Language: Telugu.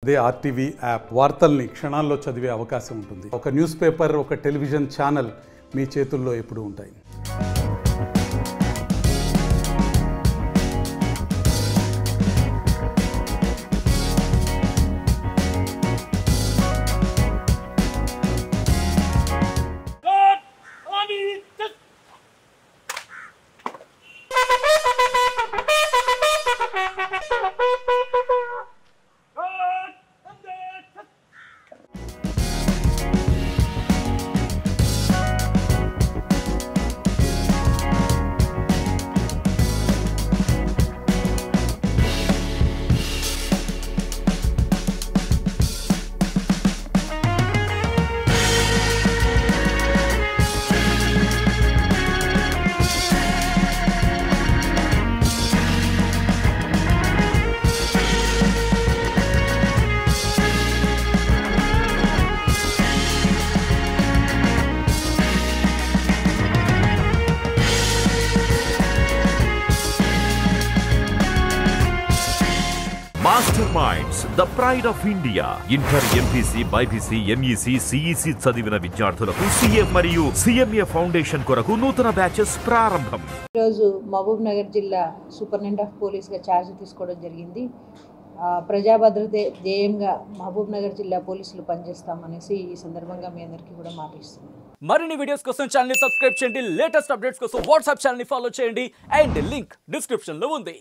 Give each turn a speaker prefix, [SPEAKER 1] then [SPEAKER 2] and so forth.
[SPEAKER 1] అదే ఆర్టీవీ యాప్ వార్తల్ని క్షణాల్లో చదివే అవకాశం ఉంటుంది ఒక న్యూస్ పేపర్ ఒక టెలివిజన్ ఛానల్ మీ చేతుల్లో ఎప్పుడూ ఉంటాయి
[SPEAKER 2] God, Army, just God, Sunday, just
[SPEAKER 3] master minds the pride of India inter MPC BiPC MEC CEC చదివిన విద్యార్థులకు సీఏ మరియు సిఎంఏ ఫౌండేషన్ కొరకు నూతన బ్యాచెస్ ప్రారంభం
[SPEAKER 4] ఈరోజు మహబూబ్ నగర్ జిల్లా సూపరింటెండెంట్ ఆఫ్ పోలీస్గా ఛార్జ్ తీసుకోవడం జరిగింది ఆ, ప్రజా భద్రతే ధ్యేయంగా మహబూబ్ నగర్ జిల్లా పోలీసులు పనిచేస్తామనేసి ఈ సందర్భంగా మీ అందరికీ కూడా మాటిస్తున్నాను
[SPEAKER 5] మరిన్ని వీడియోస్ కోసం ఛానల్ సబ్స్క్రైబ్ చేయండి లేటెస్ట్ అప్డేట్స్ కోసం వాట్సాప్ ఛానల్ ఫాలో చేయండి అండ్ లింక్ డిస్క్రిప్షన్ లో ఉంది